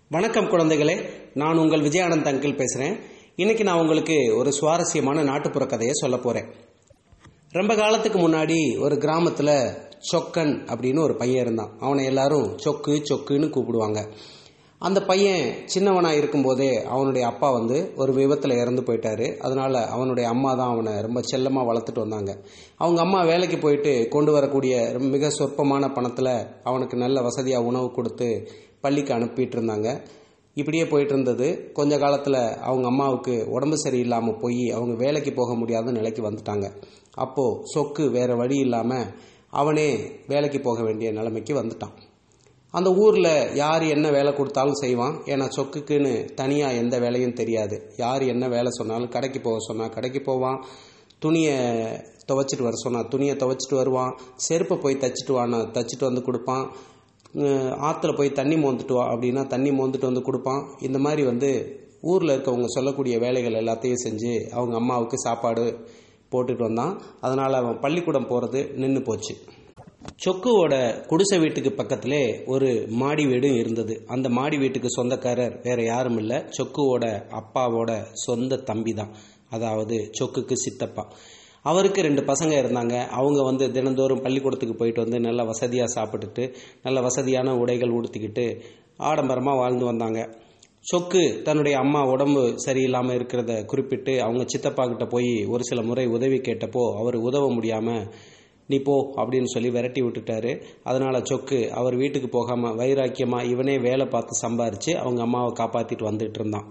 வணக்கம் குழந்தைகளே நான் உங்கள் விஜயானந்த் அங்கிள் பேசுகிறேன் இன்னைக்கு நான் உங்களுக்கு ஒரு சுவாரஸ்யமான நாட்டுப்புற கதையை சொல்ல போகிறேன் ரொம்ப காலத்துக்கு முன்னாடி ஒரு கிராமத்தில் சொக்கன் அப்படின்னு ஒரு பையன் இருந்தான் அவனை எல்லாரும் சொக்கு சொக்குன்னு கூப்பிடுவாங்க அந்த பையன் சின்னவனாக இருக்கும்போதே அவனுடைய அப்பா வந்து ஒரு விபத்தில் இறந்து போயிட்டாரு அதனால அவனுடைய அம்மா தான் அவனை ரொம்ப செல்லமாக வளர்த்துட்டு வந்தாங்க அவங்க அம்மா வேலைக்கு போயிட்டு கொண்டு வரக்கூடிய மிக சொற்பமான பணத்தில் அவனுக்கு நல்ல வசதியாக உணவு கொடுத்து பள்ளிக்கு அனுப்பிட்டு இருந்தாங்க இப்படியே போயிட்டு இருந்தது கொஞ்ச காலத்தில் அவங்க அம்மாவுக்கு உடம்பு சரியில்லாமல் போய் அவங்க வேலைக்கு போக முடியாத நிலைக்கு வந்துட்டாங்க அப்போது சொக்கு வேற வழி இல்லாமல் அவனே வேலைக்கு போக வேண்டிய நிலைமைக்கு வந்துட்டான் அந்த ஊரில் யார் என்ன வேலை கொடுத்தாலும் செய்வான் ஏன்னா சொக்குக்குன்னு தனியாக எந்த வேலையும் தெரியாது யார் என்ன வேலை சொன்னாலும் கடைக்கு போக சொன்னால் கடைக்கு போவான் துணியை துவைச்சிட்டு வர சொன்னால் துணியை துவைச்சிட்டு வருவான் செருப்பை போய் தச்சுட்டு வானா தச்சுட்டு வந்து கொடுப்பான் அஹ் ஆத்துல போய் தண்ணி மோந்துட்டு வா அப்படின்னா தண்ணி மோந்துட்டு வந்து கொடுப்பான் இந்த மாதிரி வந்து ஊரில் இருக்கவங்க சொல்லக்கூடிய வேலைகள் எல்லாத்தையும் செஞ்சு அவங்க அம்மாவுக்கு சாப்பாடு போட்டுட்டு வந்தான் அதனால் அவன் பள்ளிக்கூடம் போகிறது நின்று போச்சு சொக்குவோட குடிசை வீட்டுக்கு பக்கத்திலே ஒரு மாடி வீடும் இருந்தது அந்த மாடி வீட்டுக்கு சொந்தக்காரர் வேற யாரும் இல்லை சொக்குவோட அப்பாவோட சொந்த தம்பி தான் அதாவது சொக்குக்கு சித்தப்பா அவருக்கு ரெண்டு பசங்க இருந்தாங்க அவங்க வந்து தினந்தோறும் பள்ளிக்கூடத்துக்கு போயிட்டு வந்து நல்ல வசதியாக சாப்பிட்டுட்டு நல்ல வசதியான உடைகள் உடுத்திக்கிட்டு ஆடம்பரமாக வாழ்ந்து வந்தாங்க சொக்கு தன்னுடைய அம்மா உடம்பு சரியில்லாமல் இருக்கிறத குறிப்பிட்டு அவங்க சித்தப்பா கிட்ட போய் ஒரு சில முறை உதவி கேட்டப்போ அவர் உதவ முடியாமல் நீ போ அப்படின்னு சொல்லி விரட்டி விட்டுட்டாரு அதனால சொக்கு அவர் வீட்டுக்கு போகாம வைராக்கியமா இவனே வேலை பார்த்து சம்பாரிச்சு அவங்க அம்மாவை காப்பாத்திட்டு வந்துட்டு இருந்தான்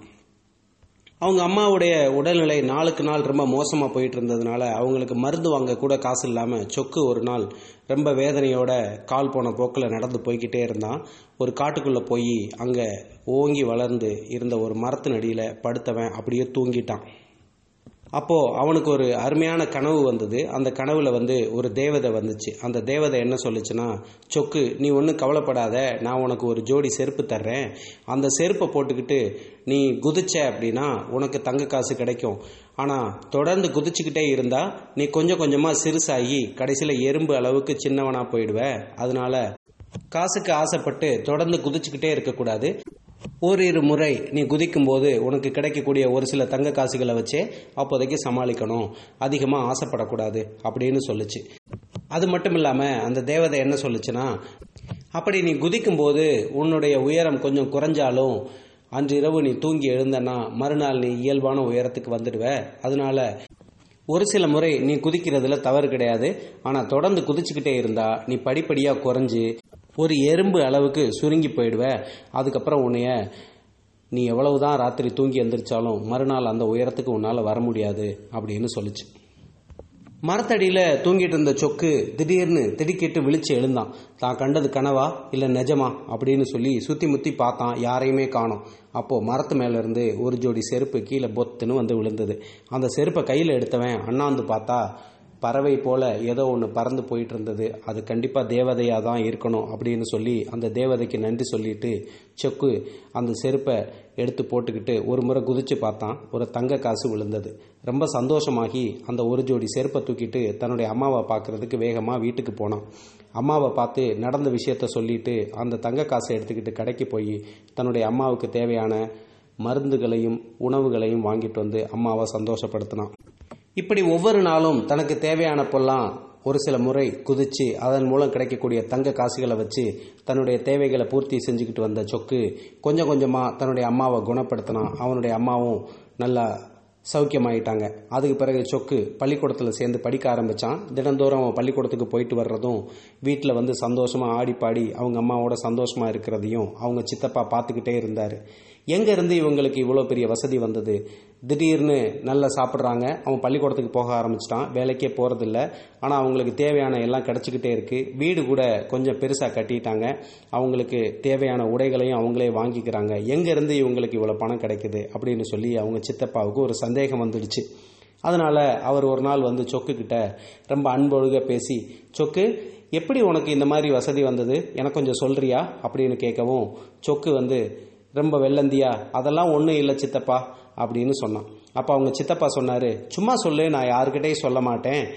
அவங்க அம்மாவுடைய உடல்நிலை நாளுக்கு நாள் ரொம்ப மோசமாக போயிட்டு இருந்ததுனால அவங்களுக்கு மருந்து வாங்க கூட காசு இல்லாமல் சொக்கு ஒரு நாள் ரொம்ப வேதனையோட கால் போன போக்கில் நடந்து போய்கிட்டே இருந்தான் ஒரு காட்டுக்குள்ளே போய் அங்கே ஓங்கி வளர்ந்து இருந்த ஒரு மரத்தின் அடியில் படுத்தவன் அப்படியே தூங்கிட்டான் அப்போ அவனுக்கு ஒரு அருமையான கனவு வந்தது அந்த கனவுல வந்து ஒரு தேவதை வந்துச்சு அந்த தேவதை என்ன சொல்லுச்சுன்னா சொக்கு நீ ஒன்றும் கவலைப்படாத நான் உனக்கு ஒரு ஜோடி செருப்பு தர்றேன் அந்த செருப்பை போட்டுக்கிட்டு நீ குதிச்ச அப்படின்னா உனக்கு தங்க காசு கிடைக்கும் ஆனா தொடர்ந்து குதிச்சுக்கிட்டே இருந்தா நீ கொஞ்சம் கொஞ்சமா சிறுசாகி கடைசியில எறும்பு அளவுக்கு சின்னவனா போயிடுவ அதனால காசுக்கு ஆசைப்பட்டு தொடர்ந்து குதிச்சுக்கிட்டே இருக்கக்கூடாது ஓரிரு முறை நீ குதிக்கும்போது உனக்கு கிடைக்கக்கூடிய ஒரு சில தங்க காசுகளை வச்சே அப்போதைக்கு சமாளிக்கணும் அதிகமாக ஆசைப்படக்கூடாது அப்படின்னு சொல்லுச்சு அது மட்டும் இல்லாமல் அந்த தேவதை என்ன சொல்லுச்சுன்னா அப்படி நீ குதிக்கும்போது உன்னுடைய உயரம் கொஞ்சம் குறைஞ்சாலும் அன்று இரவு நீ தூங்கி எழுந்தனா மறுநாள் நீ இயல்பான உயரத்துக்கு வந்துடுவ அதனால ஒரு சில முறை நீ குதிக்கிறதுல தவறு கிடையாது ஆனால் தொடர்ந்து குதிச்சுக்கிட்டே இருந்தா நீ படிப்படியாக குறைஞ்சு ஒரு எறும்பு அளவுக்கு சுருங்கி போயிடுவ அதுக்கப்புறம் உன்னைய நீ எவ்வளவுதான் ராத்திரி தூங்கி எந்திரிச்சாலும் மறுநாள் அந்த உயரத்துக்கு உன்னால் வர முடியாது அப்படின்னு சொல்லுச்சு மரத்தடியில் தூங்கிட்டு இருந்த சொக்கு திடீர்னு திடுக்கிட்டு விழிச்சு எழுந்தான் தான் கண்டது கனவா இல்லை நிஜமா அப்படின்னு சொல்லி சுற்றி முத்தி பார்த்தான் யாரையுமே காணோம் அப்போ மரத்து மேல இருந்து ஒரு ஜோடி செருப்பு கீழே பொத்துன்னு வந்து விழுந்தது அந்த செருப்பை கையில் எடுத்தவன் அண்ணாந்து பார்த்தா பறவை போல ஏதோ ஒன்று பறந்து போயிட்டு இருந்தது அது கண்டிப்பாக தேவதையாக தான் இருக்கணும் அப்படின்னு சொல்லி அந்த தேவதைக்கு நன்றி சொல்லிட்டு சொக்கு அந்த செருப்பை எடுத்து போட்டுக்கிட்டு ஒரு முறை குதிச்சு பார்த்தான் ஒரு தங்க காசு விழுந்தது ரொம்ப சந்தோஷமாகி அந்த ஒரு ஜோடி செருப்பை தூக்கிட்டு தன்னுடைய அம்மாவை பார்க்கறதுக்கு வேகமாக வீட்டுக்கு போனான் அம்மாவை பார்த்து நடந்த விஷயத்த சொல்லிட்டு அந்த தங்க காசை எடுத்துக்கிட்டு கடைக்கு போய் தன்னுடைய அம்மாவுக்கு தேவையான மருந்துகளையும் உணவுகளையும் வாங்கிட்டு வந்து அம்மாவை சந்தோஷப்படுத்தினான் இப்படி ஒவ்வொரு நாளும் தனக்கு தேவையான பொல்லாம் ஒரு சில முறை குதிச்சு அதன் மூலம் கிடைக்கக்கூடிய தங்க காசுகளை வச்சு தன்னுடைய தேவைகளை பூர்த்தி செஞ்சுக்கிட்டு வந்த சொக்கு கொஞ்சம் கொஞ்சமாக தன்னுடைய அம்மாவை குணப்படுத்தினான் அவனுடைய அம்மாவும் நல்லா சௌக்கியமாயிட்டாங்க அதுக்கு பிறகு சொக்கு பள்ளிக்கூடத்தில் சேர்ந்து படிக்க ஆரம்பித்தான் தினந்தோறும் அவன் பள்ளிக்கூடத்துக்கு போயிட்டு வர்றதும் வீட்டில் வந்து சந்தோஷமாக ஆடி பாடி அவங்க அம்மாவோட சந்தோஷமாக இருக்கிறதையும் அவங்க சித்தப்பா பார்த்துக்கிட்டே இருந்தார் எங்கேருந்து இவங்களுக்கு இவ்வளோ பெரிய வசதி வந்தது திடீர்னு நல்லா சாப்பிட்றாங்க அவன் பள்ளிக்கூடத்துக்கு போக ஆரம்பிச்சிட்டான் வேலைக்கே போகிறதில்ல ஆனால் அவங்களுக்கு தேவையான எல்லாம் கிடச்சிக்கிட்டே இருக்குது வீடு கூட கொஞ்சம் பெருசாக கட்டிட்டாங்க அவங்களுக்கு தேவையான உடைகளையும் அவங்களே வாங்கிக்கிறாங்க எங்கேருந்து இவங்களுக்கு இவ்வளோ பணம் கிடைக்குது அப்படின்னு சொல்லி அவங்க சித்தப்பாவுக்கு ஒரு சந்தேகம் வந்துடுச்சு அதனால அவர் ஒரு நாள் வந்து சொக்கு கிட்ட ரொம்ப அன்பொழுக பேசி சொக்கு எப்படி உனக்கு இந்த மாதிரி வசதி வந்தது எனக்கு கொஞ்சம் சொல்றியா அப்படின்னு கேட்கவும் சொக்கு வந்து ரொம்ப வெள்ளந்தியா அதெல்லாம் ஒன்றும் இல்லை சித்தப்பா அப்படின்னு சொன்னான் அப்போ அவங்க சித்தப்பா சொன்னார் சும்மா சொல்லு நான் யாருக்கிட்டையும் சொல்ல மாட்டேன்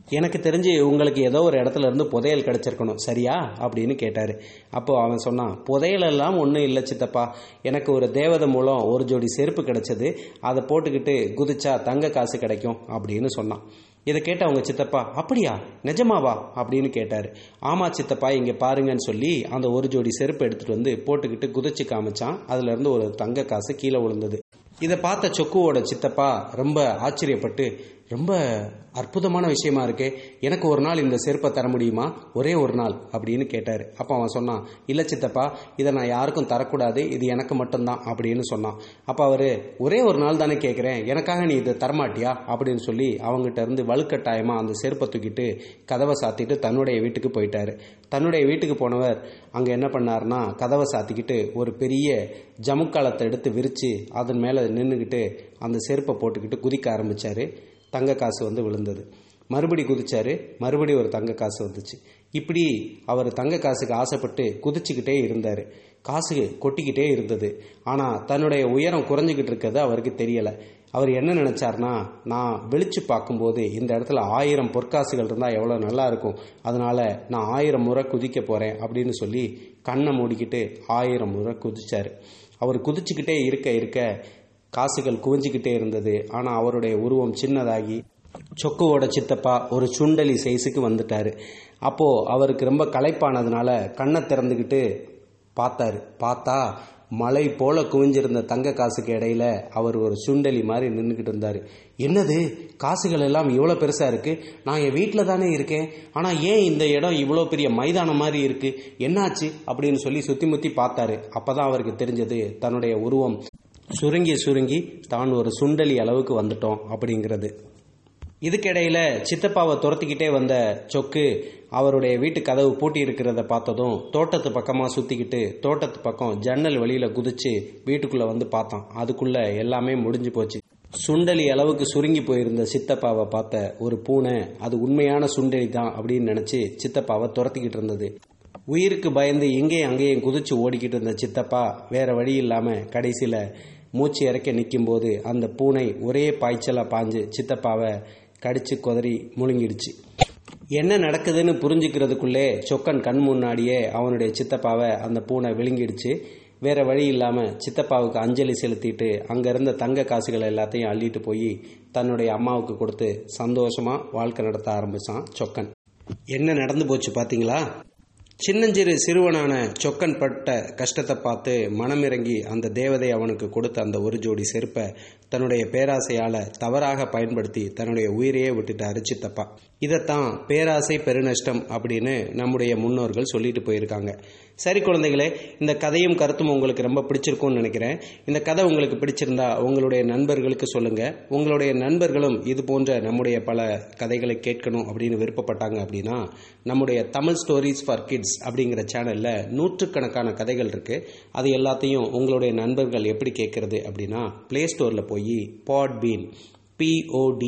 எனக்கு தெரிஞ்சு உங்களுக்கு ஏதோ ஒரு இடத்துல இருந்து புதையல் கிடைச்சிருக்கணும் சரியா அப்படின்னு கேட்டார் அப்போ அவன் சொன்னான் புதையலெல்லாம் ஒன்றும் இல்லை சித்தப்பா எனக்கு ஒரு தேவதை மூலம் ஒரு ஜோடி செருப்பு கிடைச்சது அதை போட்டுக்கிட்டு குதிச்சா தங்க காசு கிடைக்கும் அப்படின்னு சொன்னான் இதை கேட்ட அவங்க சித்தப்பா அப்படியா நிஜமாவா அப்படின்னு கேட்டார் ஆமா சித்தப்பா இங்கே பாருங்கன்னு சொல்லி அந்த ஒரு ஜோடி செருப்பு எடுத்துட்டு வந்து போட்டுக்கிட்டு குதிச்சு காமிச்சான் அதுல இருந்து ஒரு தங்க காசு கீழே விழுந்தது இதை பார்த்த சொக்குவோட சித்தப்பா ரொம்ப ஆச்சரியப்பட்டு ரொம்ப அற்புதமான விஷயமா இருக்கே எனக்கு ஒரு நாள் இந்த செருப்பை தர முடியுமா ஒரே ஒரு நாள் அப்படின்னு கேட்டார் அப்போ அவன் சொன்னான் இல்லை சித்தப்பா இதை நான் யாருக்கும் தரக்கூடாது இது எனக்கு மட்டும்தான் அப்படின்னு சொன்னான் அப்போ அவர் ஒரே ஒரு நாள் தானே கேட்குறேன் எனக்காக நீ இதை தரமாட்டியா அப்படின்னு சொல்லி அவங்ககிட்ட இருந்து வலுக்கட்டாயமாக அந்த செருப்பை தூக்கிட்டு கதவை சாத்திட்டு தன்னுடைய வீட்டுக்கு போயிட்டாரு தன்னுடைய வீட்டுக்கு போனவர் அங்கே என்ன பண்ணாருன்னா கதவை சாத்திக்கிட்டு ஒரு பெரிய ஜமுக்காலத்தை எடுத்து விரித்து அதன் மேலே நின்றுக்கிட்டு அந்த செருப்பை போட்டுக்கிட்டு குதிக்க ஆரம்பித்தார் தங்க காசு வந்து விழுந்தது மறுபடி குதிச்சாரு மறுபடி ஒரு தங்க காசு வந்துச்சு இப்படி அவர் தங்க காசுக்கு ஆசைப்பட்டு குதிச்சுக்கிட்டே இருந்தார் காசு கொட்டிக்கிட்டே இருந்தது ஆனால் தன்னுடைய உயரம் குறைஞ்சிக்கிட்டு இருக்கிறது அவருக்கு தெரியலை அவர் என்ன நினைச்சார்னா நான் வெளிச்சு பார்க்கும்போது இந்த இடத்துல ஆயிரம் பொற்காசுகள் இருந்தால் எவ்வளோ நல்லா இருக்கும் அதனால நான் ஆயிரம் முறை குதிக்க போகிறேன் அப்படின்னு சொல்லி கண்ணை மூடிக்கிட்டு ஆயிரம் முறை குதிச்சார் அவர் குதிச்சுக்கிட்டே இருக்க இருக்க காசுகள் குவிஞ்சிக்கிட்டே இருந்தது ஆனால் அவருடைய உருவம் சின்னதாகி சொக்குவோட சித்தப்பா ஒரு சுண்டலி சைஸுக்கு வந்துட்டாரு அப்போ அவருக்கு ரொம்ப களைப்பானதுனால கண்ணை திறந்துக்கிட்டு பார்த்தாரு பார்த்தா மலை போல குவிஞ்சிருந்த தங்க காசுக்கு இடையில அவர் ஒரு சுண்டலி மாதிரி நின்றுக்கிட்டு இருந்தார் என்னது காசுகள் எல்லாம் இவ்வளோ பெருசாக இருக்கு நான் என் வீட்டில் தானே இருக்கேன் ஆனால் ஏன் இந்த இடம் இவ்வளோ பெரிய மைதானம் மாதிரி இருக்கு என்னாச்சு அப்படின்னு சொல்லி சுற்றி முத்தி பார்த்தாரு அப்பதான் அவருக்கு தெரிஞ்சது தன்னுடைய உருவம் சுருங்கி சுருங்கி தான் ஒரு சுண்டலி அளவுக்கு வந்துட்டோம் அப்படிங்கிறது இதுக்கிடையில சித்தப்பாவை துரத்திக்கிட்டே வந்த சொக்கு அவருடைய வீட்டு கதவு பூட்டி இருக்கிறத பார்த்ததும் தோட்டத்து பக்கமாக சுற்றிக்கிட்டு தோட்டத்து பக்கம் ஜன்னல் வெளியில் குதிச்சு வீட்டுக்குள்ளே வந்து பார்த்தான் அதுக்குள்ள எல்லாமே முடிஞ்சு போச்சு சுண்டலி அளவுக்கு சுருங்கி போயிருந்த சித்தப்பாவை பார்த்த ஒரு பூனை அது உண்மையான சுண்டலி தான் அப்படின்னு நினச்சி சித்தப்பாவை துரத்திக்கிட்டு இருந்தது உயிருக்கு பயந்து இங்கேயும் அங்கேயும் குதிச்சு ஓடிக்கிட்டு இருந்த சித்தப்பா வேற வழி இல்லாமல் கடைசியில் மூச்சு இறக்க நிற்கும்போது அந்த பூனை ஒரே பாய்ச்சலாக பாஞ்சு சித்தப்பாவை கடிச்சு குதறி முழுங்கிடுச்சு என்ன நடக்குதுன்னு புரிஞ்சுக்கிறதுக்குள்ளே சொக்கன் கண் முன்னாடியே அவனுடைய சித்தப்பாவை அந்த பூனை விழுங்கிடுச்சு வேற வழி இல்லாமல் சித்தப்பாவுக்கு அஞ்சலி செலுத்திட்டு அங்கே இருந்த தங்க காசுகள் எல்லாத்தையும் அள்ளிட்டு போய் தன்னுடைய அம்மாவுக்கு கொடுத்து சந்தோஷமாக வாழ்க்கை நடத்த ஆரம்பிச்சான் சொக்கன் என்ன நடந்து போச்சு பார்த்தீங்களா சின்னஞ்சிறு சிறுவனான சொக்கன் பட்ட கஷ்டத்தை பார்த்து மனமிறங்கி அந்த தேவதை அவனுக்கு கொடுத்த அந்த ஒரு ஜோடி செருப்பை தன்னுடைய பேராசையால தவறாக பயன்படுத்தி தன்னுடைய உயிரையே விட்டுட்டாரு சித்தப்பா இதைத்தான் பேராசை பெருநஷ்டம் அப்படின்னு நம்முடைய முன்னோர்கள் சொல்லிட்டு போயிருக்காங்க சரி குழந்தைகளே இந்த கதையும் கருத்தும் உங்களுக்கு ரொம்ப பிடிச்சிருக்கும்னு நினைக்கிறேன் இந்த கதை உங்களுக்கு பிடிச்சிருந்தா உங்களுடைய நண்பர்களுக்கு சொல்லுங்க உங்களுடைய நண்பர்களும் இது போன்ற நம்முடைய பல கதைகளை கேட்கணும் அப்படின்னு விருப்பப்பட்டாங்க அப்படின்னா நம்முடைய தமிழ் ஸ்டோரிஸ் ஃபார் கிட்ஸ் அப்படிங்கிற சேனல்ல நூற்றுக்கணக்கான கதைகள் இருக்கு அது எல்லாத்தையும் உங்களுடைய நண்பர்கள் எப்படி கேட்கறது அப்படின்னா பிளே ஸ்டோர்ல போய் பாட்பீன் பிஓடி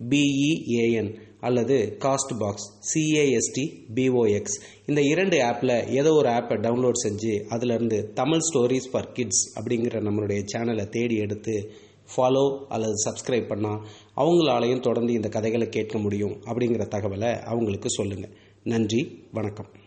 பிஇஏஎன் அல்லது காஸ்ட் பாக்ஸ் சிஏஎஸ்டி பிஓஎக்ஸ் இந்த இரண்டு ஆப்பில் ஏதோ ஒரு ஆப்பை டவுன்லோட் செஞ்சு அதிலிருந்து தமிழ் ஸ்டோரிஸ் ஃபார் கிட்ஸ் அப்படிங்கிற நம்மளுடைய சேனலை தேடி எடுத்து ஃபாலோ அல்லது சப்ஸ்கிரைப் பண்ணால் அவங்களாலையும் தொடர்ந்து இந்த கதைகளை கேட்க முடியும் அப்படிங்கிற தகவலை அவங்களுக்கு சொல்லுங்கள் நன்றி வணக்கம்